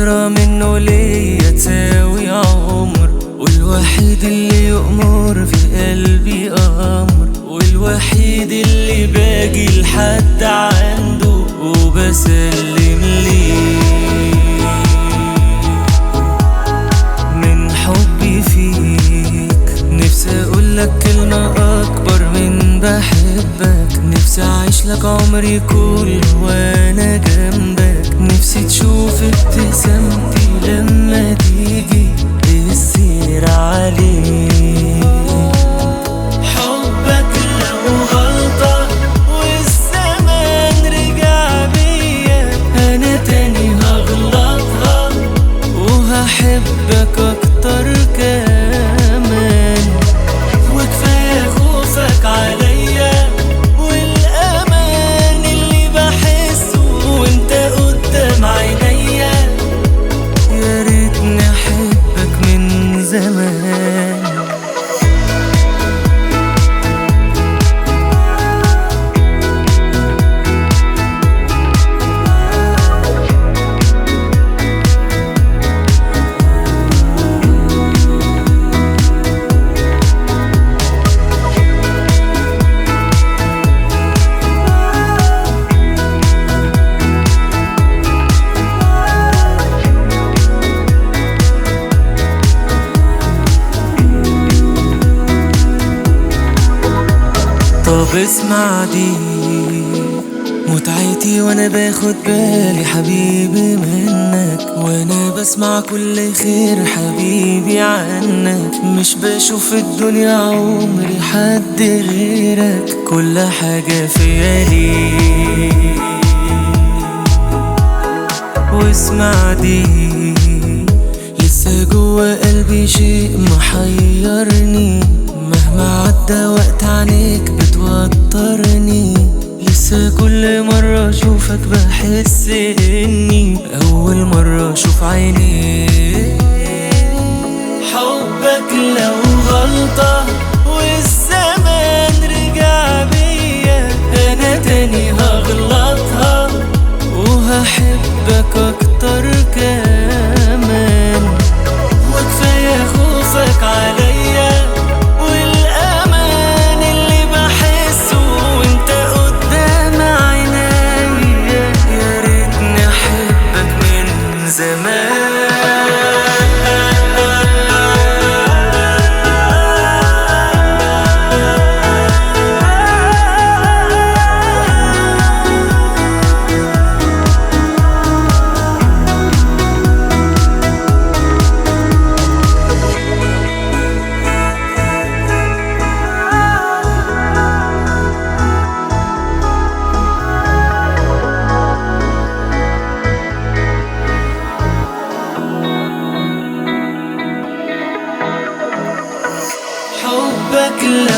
نظرة منه ليا تساوي عمر والوحيد اللي يأمر في قلبي أمر والوحيد اللي باجي لحد عنده وبسلم ليه من حبي فيك نفسي اقولك كلمة اكبر من بحبك نفسي اعيش لك عمري كله وانا جنبك نفسي تشوف ابتسامتي لما تيجي السير عليك حبك لو غلطة والزمان رجع بيا انا تاني هغلطها وهحبك اكتر كمان وكفاية خوفك عليا والامان اللي بحسه وانت قدام عينيا يا ريتني احبك من زمان طب اسمع دي متعتي وانا باخد بالي حبيبي منك وانا بسمع كل خير حبيبي عنك مش بشوف الدنيا عمري حد غيرك كل حاجة فيا ليك واسمع دي لسه جوا قلبي شيء محيرني مهما عدى وقت عنيك بتوترني لسه كل مرة اشوفك بحس اني اول مرة اشوف عينيك حبك لو غلطة والزمان رجع بيا انا تاني هغلطها وهحبك اكتر كمان وكفاية خوفك عليا والامان اللي بحسه وانت قدام عينيا يا ريتني احبك من زمان حبك